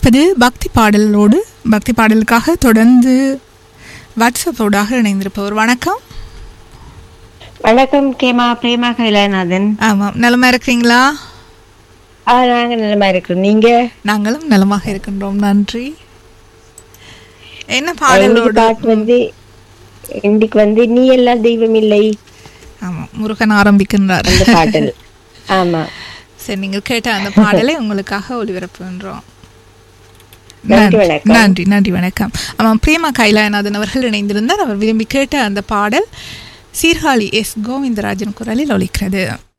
ஒலிப்பது பக்தி பாடலோடு பக்தி பாடலுக்காக தொடர்ந்து வாட்ஸ்அப்போடாக இணைந்திருப்பவர் வணக்கம் வணக்கம் கேமா பிரேமா கைலாநாதன் ஆமாம் நலமா இருக்கிறீங்களா ஆ நாங்க நலமா இருக்கிறோம் நீங்க நாங்களும் நலமாக இருக்கின்றோம் நன்றி என்ன இன்னைக்கு பாடலோடு பாட்டு வந்து இன்னைக்கு வந்து நீ எல்லாம் தெய்வம் இல்லை ஆமாம் முருகன் ஆரம்பிக்கின்றார் அந்த பாடல் ஆமா சரி நீங்கள் கேட்ட அந்த பாடலை உங்களுக்காக ஒளிபரப்புகின்றோம் நன்றி, நன்றி வணக்கம். நன்றி நன்றி வணக்கம் ஆமாம் பிரேமா கைலாயநாதன் அவர்கள் இணைந்திருந்தார் அவர் விரும்பி கேட்ட அந்த பாடல் சீர்காழி எஸ் கோவிந்தராஜன் குரலில் ஒலிக்கிறது